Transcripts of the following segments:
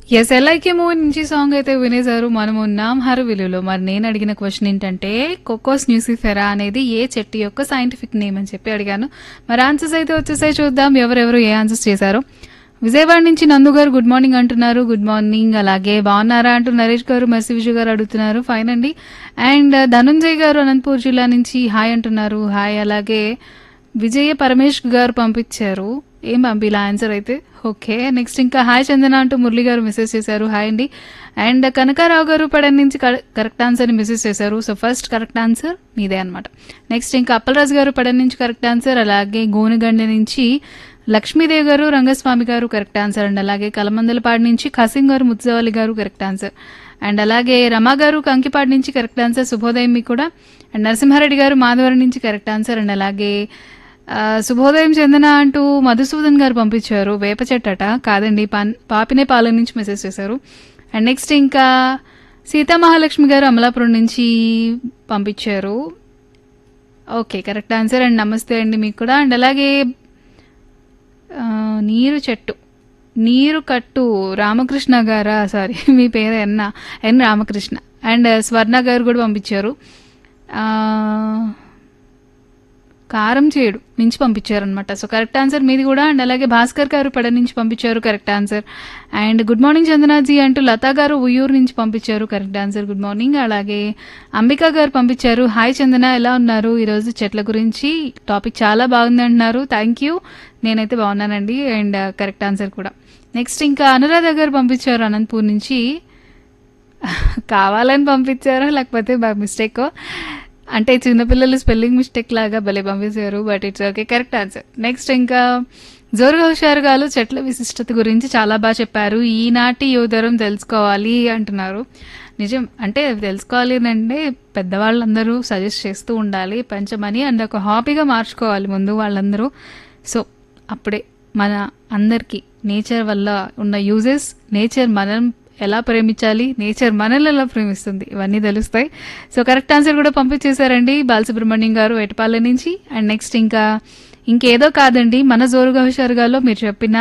yes ఎల్ఐకే movie నుంచి song అయితే వినేశారు మనము ఉన్నాం హరవిలులో మరి నేను అడిగిన క్వశ్చన్ ఏంటంటే కోకోస్ న్యూసిఫెరా అనేది ఏ చెట్టు యొక్క సైంటిఫిక్ నేమ్ అని చెప్పి అడిగాను మరి ఆన్సర్స్ అయితే వచ్చేసాయి చూద్దాం ఎవరెవరు ఏ ఆన్సర్స్ చేశారు విజయవాడ నుంచి నందు గారు గుడ్ మార్నింగ్ అంటున్నారు గుడ్ మార్నింగ్ అలాగే బాగున్నారా అంటూ నరేష్ గారు మర్సి విజయ్ గారు అడుగుతున్నారు ఫైన్ అండి అండ్ ధనుంజయ్ గారు అనంతపూర్ జిల్లా నుంచి హాయ్ అంటున్నారు హాయ్ అలాగే విజయ పరమేష్ గారు పంపించారు ఏం పంపిలా ఆన్సర్ అయితే ఓకే నెక్స్ట్ ఇంకా హాయ్ చందన అంటూ మురళి గారు మెసేజ్ చేశారు హాయ్ అండి అండ్ కనకారావు గారు పడన్ నుంచి కరెక్ట్ ఆన్సర్ మెసేజ్ చేశారు సో ఫస్ట్ కరెక్ట్ ఆన్సర్ మీదే అనమాట నెక్స్ట్ ఇంకా అప్పలరాజు గారు పడన్ నుంచి కరెక్ట్ ఆన్సర్ అలాగే గోనగండ నుంచి లక్ష్మీదేవి గారు రంగస్వామి గారు కరెక్ట్ ఆన్సర్ అండ్ అలాగే కలమందలపాడు నుంచి ఖాసిం గారు ముత్సవాలి గారు కరెక్ట్ ఆన్సర్ అండ్ అలాగే రమా గారు కంకిపాడు నుంచి కరెక్ట్ ఆన్సర్ శుభోదయం మీకు కూడా అండ్ నరసింహారెడ్డి గారు మాధవరం నుంచి కరెక్ట్ ఆన్సర్ అండ్ అలాగే ఆ, శుభోదయం చందన అంటూ మధుసూదన్ గారు పంపించారు వేప చెట్టట కాదండి పాన్ పాపినే పాలెం నుంచి మెసేజ్ చేశారు అండ్ నెక్స్ట్ ఇంకా సీతామహాలక్ష్మి గారు అమలాపురం నుంచి పంపించారు ఓకే కరెక్ట్ ఆన్సర్ అండ్ నమస్తే అండి మీకు కూడా అండ్ అలాగే ఆ, నీరు చెట్టు నీరు కట్టు రామకృష్ణ గారా సారీ మీ పేరు ఎన్న ఎన్ రామకృష్ణ అండ్ స్వర్ణ గారు కూడా పంపించారు ఆ, కారం చేడు నుంచి పంపించారనమాట సో కరెక్ట్ ఆన్సర్ మీది కూడా అండ్ అలాగే భాస్కర్ గారు పడ నుంచి పంపించారు correct answer and good morning Chandanaji అంటూ లతా గారు ఉయ్యూరు నుంచి పంపించారు కరెక్ట్ ఆన్సర్ గుడ్ మార్నింగ్ అలాగే అంబికా గారు పంపించారు హాయ్ చందన ఎలా ఉన్నారు ఈరోజు చెట్ల గురించి టాపిక్ చాలా బాగుంది అంటున్నారు థ్యాంక్ యూ నేనైతే బాగున్నానండి అండ్ కరెక్ట్ ఆన్సర్ కూడా నెక్స్ట్ ఇంకా అనురాధ గారు పంపించారు అనంతపూర్ నుంచి కావాలని పంపించారా లేకపోతే బై మిస్టేక్ అంటే చిన్నపిల్లలు స్పెల్లింగ్ మిస్టేక్ లాగా భలే పంపించారు but it's okay correct answer next ఇంకా జోరుగా హుషారు గారు చెట్ల విశిష్టత గురించి చాలా బాగా చెప్పారు ఈనాటి యువతరం తెలుసుకోవాలి అంటున్నారు నిజం అంటే తెలుసుకోవాలి అని అంటే పెద్దవాళ్ళందరూ సజెస్ట్ చేస్తూ ఉండాలి పెంచమని అండ్ ఒక హాబీగా మార్చుకోవాలి ముందు వాళ్ళందరూ సో అప్పుడే మన అందరికీ నేచర్ వల్ల ఉన్న యూజెస్ నేచర్ మనం ఎలా ప్రేమించాలి నేచర్ మనల్ని ఎలా ప్రేమిస్తుంది ఇవన్నీ తెలుస్తాయి సో కరెక్ట్ ఆన్సర్ కూడా పంపించేశారండి బాలసుబ్రహ్మణ్యం గారు ఎటపాలెం నుంచి అండ్ నెక్స్ట్ ఇంకా ఇంకేదో కాదండి మన జోరుగా హుషారుగాలో మీరు చెప్పిన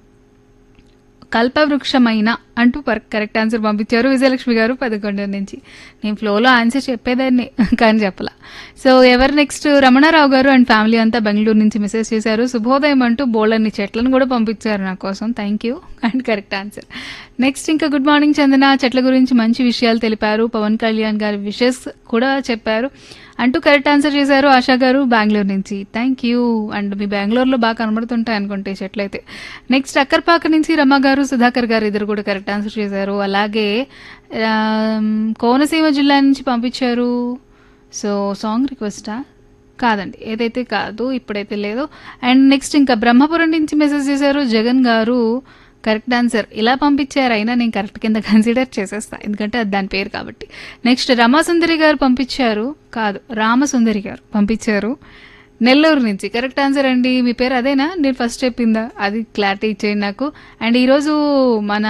కల్పవృక్షమైన అంటూ పర్ కరెక్ట్ ఆన్సర్ పంపించారు విజయలక్ష్మి గారు పదకొండు నుంచి నేను ఫ్లోలో ఆన్సర్ చెప్పేదాన్ని కానీ చెప్పలా సో ఎవరు నెక్స్ట్ రమణారావు గారు అండ్ ఫ్యామిలీ అంతా బెంగళూరు నుంచి మెసేజ్ చేశారు శుభోదయం అంటూ బోళ్ళన్ని చెట్లను కూడా పంపించారు నా కోసం thank you and correct answer next ఇంకా గుడ్ మార్నింగ్ చందన చెట్ల గురించి మంచి విషయాలు తెలిపారు పవన్ కళ్యాణ్ గారి విషెస్ కూడా చెప్పారు అంటూ కరెక్ట్ ఆన్సర్ చేశారు ఆశా గారు బెంగళూరు నుంచి థ్యాంక్ యూ అండ్ మీ బెంగళూరులో బాగా కనబడుతుంటాయి అనుకుంటే ఈ చెట్లు అయితే నెక్స్ట్ అక్కర్పాక నుంచి రమ గారు సుధాకర్ గారు ఇద్దరు కూడా కరెక్ట్ ఆన్సర్ చేశారు అలాగే ఆమ్, కోనసీమ జిల్లా నుంచి పంపించారు సో సాంగ్ రిక్వెస్టా కాదండి ఏదైతే కాదు ఇప్పుడైతే లేదు అండ్ నెక్స్ట్ ఇంకా బ్రహ్మపురం నుంచి మెసేజ్ చేశారు జగన్ గారు కరెక్ట్ ఆన్సర్ ఇలా పంపించారు అయినా నేను కరెక్ట్ కింద కన్సిడర్ చేసేస్తా ఎందుకంటే అది దాని పేరు కాబట్టి నెక్స్ట్ రమాసుందరి గారు పంపించారు కాదు రామసుందరి గారు పంపించారు నెల్లూరు నుంచి కరెక్ట్ ఆన్సర్ అండి మీ పేరు అదేనా నేను ఫస్ట్ చెప్పిందా అది క్లారిటీ ఇచ్చేయండి నాకు అండ్ ఈరోజు మన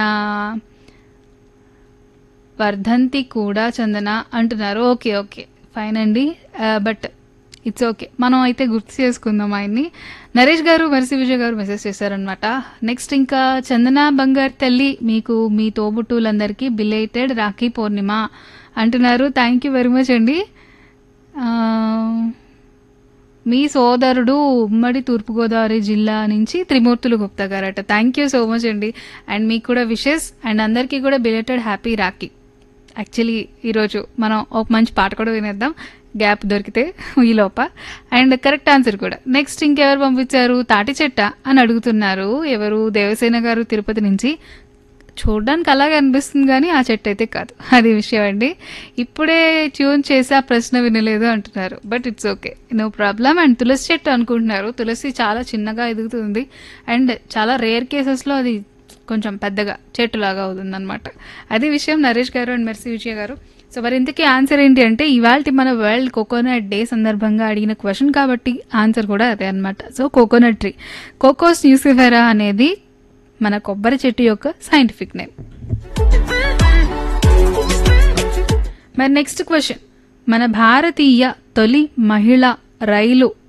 వర్ధంతి కూడా చందన అంటున్నారు ఓకే ఓకే ఫైన్ అండి బట్ ఇట్స్ ఓకే మనం అయితే గుర్తు చేసుకుందాం ఆయన్ని నరేష్ గారు మరిసి విజయ్ గారు మెసేజ్ చేశారనమాట నెక్స్ట్ ఇంకా చందన బంగారు తల్లి మీకు మీ తోబుట్టువులందరికీ బిలేటెడ్ రాఖీ పౌర్ణిమ అంటున్నారు థ్యాంక్ యూ వెరీ మచ్ అండి ఆ, మీ సోదరుడు ఉమ్మడి తూర్పుగోదావరి జిల్లా నుంచి త్రిమూర్తులు గుప్తా గారట థ్యాంక్ యూ సో మచ్ అండి అండ్ మీకు కూడా విషెస్ అండ్ అందరికీ కూడా బిలేటెడ్ హ్యాపీ రాఖీ యాక్చువల్లీ ఈరోజు మనం ఒక మంచి పాట కూడా వినేద్దాం గ్యాప్ దొరికితే ఈ లోప అండ్ కరెక్ట్ ఆన్సర్ కూడా నెక్స్ట్ ఇంకెవరు పంపించారు తాటి చెట్ట అని అడుగుతున్నారు ఎవరు దేవసేన గారు తిరుపతి నుంచి చూడడానికి అలాగే అనిపిస్తుంది కానీ ఆ చెట్టు అయితే కాదు అది విషయం అండి ఇప్పుడే ట్యూన్ చేసి ఆ ప్రశ్న వినలేదు అంటున్నారు but it's okay no problem and తులసి చెట్టు అనుకుంటున్నారు తులసి చాలా చిన్నగా ఎదుగుతుంది అండ్ చాలా రేర్ కేసెస్లో అది కొంచెం పెద్దగా చెట్టులాగా అవుతుంది అనమాట అది విషయం నరేష్ గారు అండ్ మెర్సీ విజయ్ గారు సో మరి ఇంతకీ ఆన్సర్ ఏంటి అంటే ఇవాళ మన వరల్డ్ కోకోనట్ డే సందర్భంగా అడిగిన క్వశ్చన్ కాబట్టి ఆన్సర్ కూడా అదే అనమాట so coconut tree Cocos nucifera అనేది మన కొబ్బరి చెట్టు యొక్క సైంటిఫిక్ నేమ్ మరి నెక్స్ట్ క్వశ్చన్ మన భారతీయ తొలి మహిళ రైలు